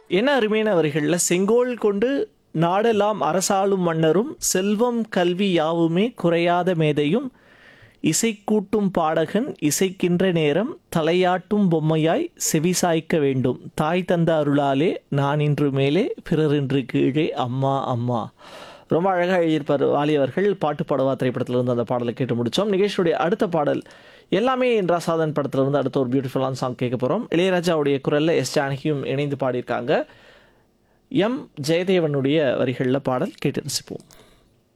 என்ன அருமையான வரிகளில் செங்கோல் கொண்டு நாடெல்லாம் அரசாளும் மன்னரும் செல்வம் கல்வி யாவுமே குறையாத மேதையும் இசைக்கூட்டும் பாடகன் இசைக்கின்ற நேரம் தலையாட்டும் பொம்மையாய் செவிசாய்க்க வேண்டும் தாய் தந்த அருளாலே நான் இன்று மேலே பிறர் இன்று கீழே அம்மா அம்மா ரொம்ப அழகாக எழுதியிருப்பார் வாலி அவர்கள் பாட்டு பாடவா திரைப்படத்தில் இருந்து அந்த பாடலை கேட்டு முடித்தோம் நிகேஷுடைய அடுத்த பாடல் எல்லாமே என்றா சாதன் படத்துல இருந்து அடுத்த ஒரு பியூட்டிஃபுல்லான சாங் கேட்க போகிறோம் இளையராஜாவுடைய குரலில் எஸ் ஜானகியும் இணைந்து பாடியிருக்காங்க எம் ஜெயதேவனுடைய வரிகளில் பாடல் கேட்டு ரசிப்போம்